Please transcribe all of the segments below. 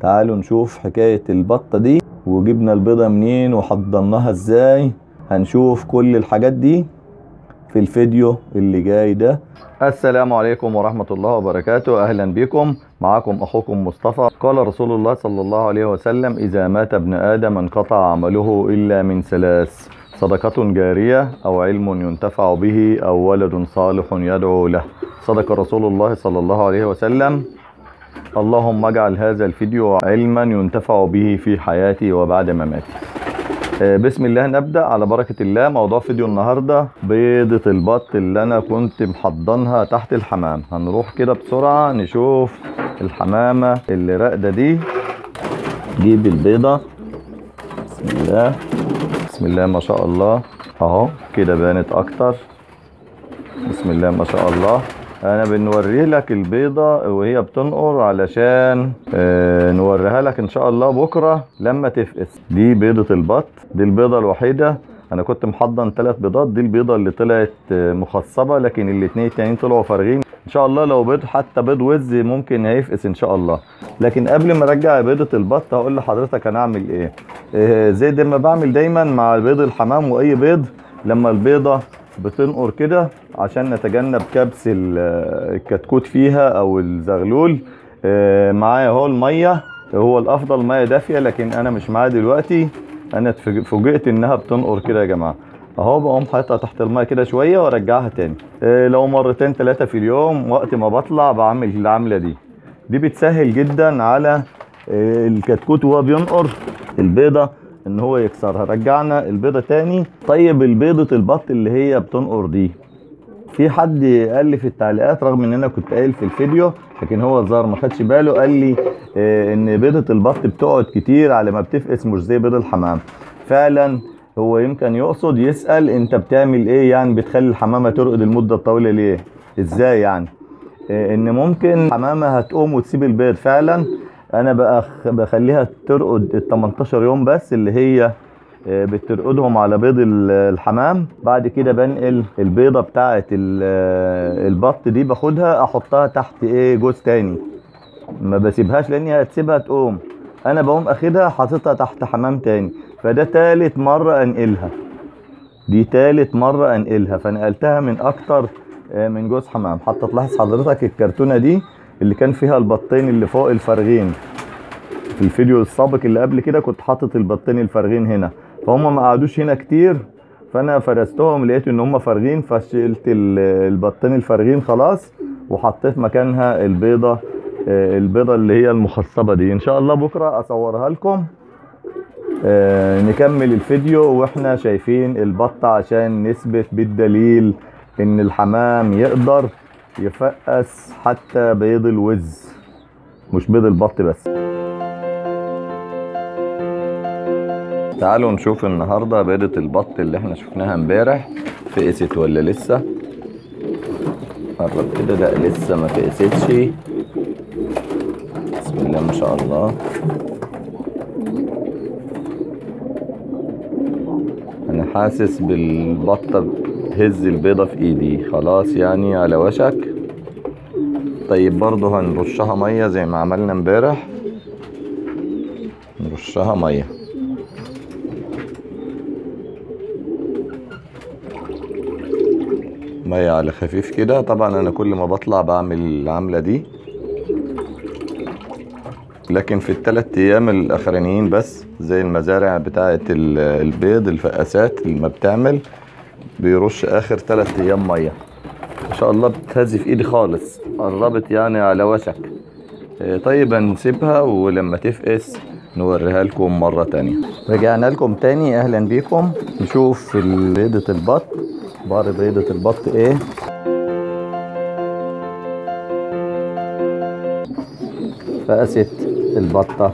تعالوا نشوف حكاية البطة دي وجبنا البيضة منين وحضرناها ازاي هنشوف كل الحاجات دي في الفيديو اللي جاي ده السلام عليكم ورحمة الله وبركاته أهلا بكم معكم أخوكم مصطفى قال رسول الله صلى الله عليه وسلم إذا مات ابن آدم انقطع عمله إلا من ثلاث صدقة جارية أو علم ينتفع به أو ولد صالح يدعو له صدق رسول الله صلى الله عليه وسلم اللهم اجعل هذا الفيديو علما ينتفع به في حياتي وبعد مماتي آه، بسم الله نبدأ على بركة الله موضوع فيديو النهاردة بيضة البط اللي أنا كنت محضنها تحت الحمام هنروح كده بسرعة نشوف الحمامة اللي راقدة دي جيب البيضة بسم الله بسم الله ما شاء الله اهو كده بانت اكتر بسم الله ما شاء الله انا بنوري لك البيضة وهي بتنقر علشان آه نوريها لك ان شاء الله بكرة لما تفقس دي بيضة البط دي البيضة الوحيدة انا كنت محضن ثلاث بيضات دي البيضة اللي طلعت آه، مخصبة لكن الاتنين التانيين طلعوا فارغين ان شاء الله لو بيض حتى بيض وز ممكن هيفقس ان شاء الله لكن قبل ما ارجع بيضة البط هقول لحضرتك هنعمل ايه آه، زي ده ما بعمل دايما مع بيض الحمام واي بيض لما البيضة بتنقر كده عشان نتجنب كبس ال- الكتكوت فيها او الزغلول آه، معايا اهو الميه هو الافضل ميه دافيه لكن انا مش معايا دلوقتي انا اتفاج- فوجئت انها بتنقر كده يا جماعه اهو بقوم حاططها تحت الميه كده شويه وارجعها تاني آه، لو مرتين ثلاثه في اليوم وقت ما بطلع بعمل العمله دي دي بتسهل جدا على آه، الكتكوت وهو بينقر البيضه ان هو يكسرها رجعنا البيضه تاني طيب البيضه البط اللي هي بتنقر دي في حد قال لي في التعليقات رغم ان انا كنت قايل في الفيديو لكن هو الظاهر ما خدش باله قال لي آه، ان بيضه البط بتقعد كتير على ما بتفقس مش زي بيض الحمام فعلا هو يمكن يقصد يسال انت بتعمل ايه يعني بتخلي الحمامه ترقد المده الطويله ليه ازاي يعني آه، ان ممكن حمامه هتقوم وتسيب البيض فعلا انا بقى بخليها ترقد ال 18 يوم بس اللي هي آه، بترقدهم على بيض ال- الحمام بعد كده بنقل البيضه بتاعه ال- آه، البط دي باخدها احطها تحت ايه جوز تاني ما بسيبهاش لاني هتسيبها تقوم انا بقوم اخدها حاططها تحت حمام تاني فده تالت مره انقلها دي تالت مرة انقلها فنقلتها من اكتر آه، من جوز حمام حتى تلاحظ حضرتك الكرتونة دي اللي كان فيها البطين اللي فوق الفارغين في الفيديو السابق اللي قبل كده كنت حاطط البطين الفارغين هنا فهم ما قعدوش هنا كتير فانا فرستهم لقيت ان هم فارغين فشلت ال- البطين الفارغين خلاص وحطيت مكانها البيضة آه، البيضة اللي هي المخصبة دي ان شاء الله بكرة اصورها لكم آه، نكمل الفيديو واحنا شايفين البطة عشان نثبت بالدليل ان الحمام يقدر يفقس حتى بيض الوز مش بيض البط بس تعالوا نشوف النهاردة بيضة البط اللي احنا شفناها امبارح فقست ولا لسه قرب كده لا لسه ما فقستش بسم الله ما شاء الله انا حاسس بالبطة بتهز البيضة في ايدي خلاص يعني على وشك طيب برضه هنرشها مية زي ما عملنا امبارح نرشها مية مية على خفيف كده طبعا انا كل ما بطلع بعمل العملة دي لكن في الثلاث ايام الاخرانيين بس زي المزارع بتاعه ال- البيض الفقاسات اللي ما بتعمل بيرش اخر ثلاث ايام ميه ما شاء الله بتهز في ايدي خالص قربت يعني على وشك إيه، طيب هنسيبها ولما تفقس نوريها لكم مرة تانية رجعنا لكم تاني اهلا بيكم نشوف بيضة البط بار بيضة البط ايه فقست البطة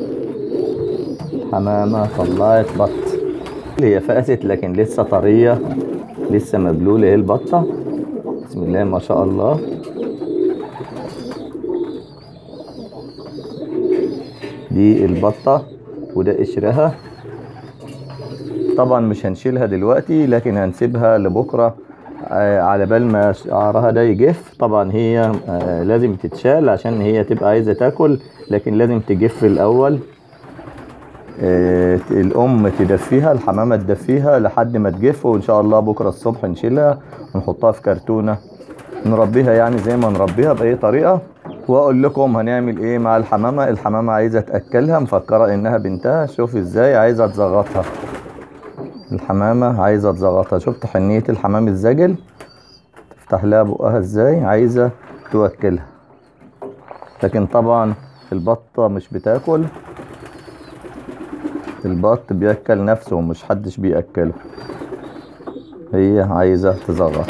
حمامة طلعت بط هي فقست لكن لسه طرية لسه مبلولة اهي البطة بسم الله ما شاء الله دي البطة وده قشرها طبعا مش هنشيلها دلوقتي لكن هنسيبها لبكرة آه، على بال ما شعرها ده يجف طبعا هي آه، لازم تتشال عشان هي تبقى عايزة تاكل لكن لازم تجف الأول آه، الأم تدفيها الحمامة تدفيها لحد ما تجف وإن شاء الله بكرة الصبح نشيلها ونحطها في كرتونة نربيها يعني زي ما نربيها بأي طريقة وأقول لكم هنعمل إيه مع الحمامة الحمامة عايزة تأكلها مفكرة إنها بنتها شوف إزاي عايزة تزغطها الحمامة عايزة تزغطها شفت حنية الحمام الزاجل تفتح لها بقها إزاي عايزة توكلها لكن طبعا البطة مش بتاكل البط بياكل نفسه ومش حدش بيأكله هي عايزة تزغط